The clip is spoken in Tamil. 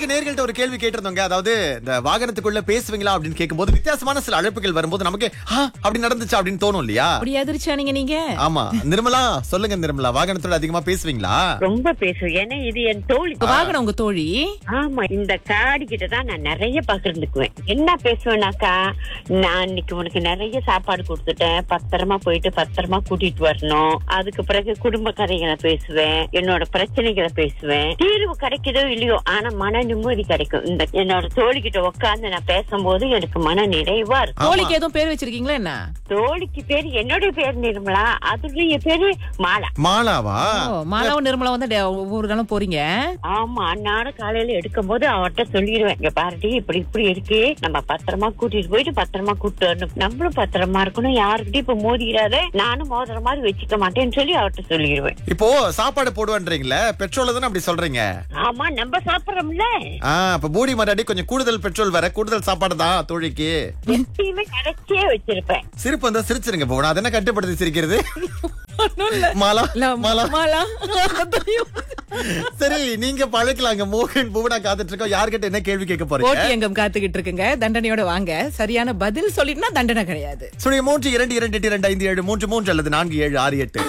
நேற்றுக்கு நேர்கள்ட்ட ஒரு கேள்வி கேட்டிருந்தோங்க அதாவது இந்த வாகனத்துக்குள்ள பேசுவீங்களா அப்படின்னு கேட்கும்போது வித்தியாசமான சில அழைப்புகள் வரும்போது நமக்கு "ஆ, அப்படி நடந்துச்சா அப்படின்னு தோணும் இல்லையா அப்படி எதிர்ச்சானீங்க நீங்க ஆமா நிர்மலா சொல்லுங்க நிர்மலா வாகனத்தோட அதிகமா பேசுவீங்களா ரொம்ப பேசுவேன் ஏன்னா இது என் தோழி உங்க வாகனம் உங்க தோழி ஆமா இந்த காடி கிட்ட தான் நான் நிறைய பகிர்ந்துக்குவேன் என்ன பேசுவேனாக்கா நான் இன்னைக்கு உனக்கு நிறைய சாப்பாடு கொடுத்துட்டேன் பத்திரமா போயிட்டு பத்திரமா கூட்டிட்டு வரணும் அதுக்கு பிறகு குடும்ப கதைகளை பேசுவேன் என்னோட பிரச்சனைகளை பேசுவேன் தீர்வு கிடைக்குதோ இல்லையோ ஆனா மன நிம்மதி கிடைக்கும் இந்த என்னோட தோழி கிட்ட உட்கார்ந்து நான் பேசும்போது எனக்கு மன நிறைவா இருக்கும் தோழிக்கு எதுவும் பேர் வச்சிருக்கீங்களா என்ன தோழிக்கு பேரு என்னுடைய பேர் நிர்மலா அதுடைய பேரு மாலா மாலாவா ஓ, மாலாவும் நிர்மலா வந்து டே- ஒவ்வொரு நாளும் போறீங்க ஆமா நானும் காலையில எடுக்கும் போது அவர்கிட்ட சொல்லிடுவேன் இங்க பாருடி இப்படி இப்படி இருக்கு நம்ம பத்திரமா கூட்டிட்டு போயிட்டு பத்திரமா கூட்டிட்டு வரணும் நம்மளும் பத்திரமா இருக்கணும் யாருக்கிட்டையும் இப்ப மோதிடாத நானும் மோதிர மாதிரி வச்சுக்க மாட்டேன்னு சொல்லி அவர்கிட்ட சொல்லிடுவேன் இப்போ சாப்பாடு போடுவேன்றீங்களே பெட்ரோல தானே அப்படி சொல்றீங்க ஆமா நம்ம சாப்பிடறோம்ல ஆ இப்ப பூடி மராடி கொஞ்சம் கூடுதல் பெட்ரோல் வர கூடுதல் சாப்பாடு தான் தோழிக்கு எப்பயுமே கடைசியே வச்சிருப்பேன் சிரிப்பு வந்தா சிரிச்சிருங்க போனா அதென்ன கட்டுப்படுத்தி சிரிக்கிறது மாலா இல்ல, மாலா மாலா சரி நீங்க பழைக்கலாங்க மோகன் பூவனா காத்துட்டு இருக்கோம் யார்கிட்ட என்ன கேள்வி கேட்க போறீங்க போட்டி எங்கம் காத்துக்கிட்டு இருக்குங்க தண்டனையோட வாங்க சரியான பதில் சொல்லிட்டுனா தண்டனை கிடையாது சுழிய மூன்று இரண்டு இரண்டு எட்டு இரண்டு ஐந்து ஏழு மூன்று மூன்று அல்லது நான்கு ஏழு ஆறு எட்டு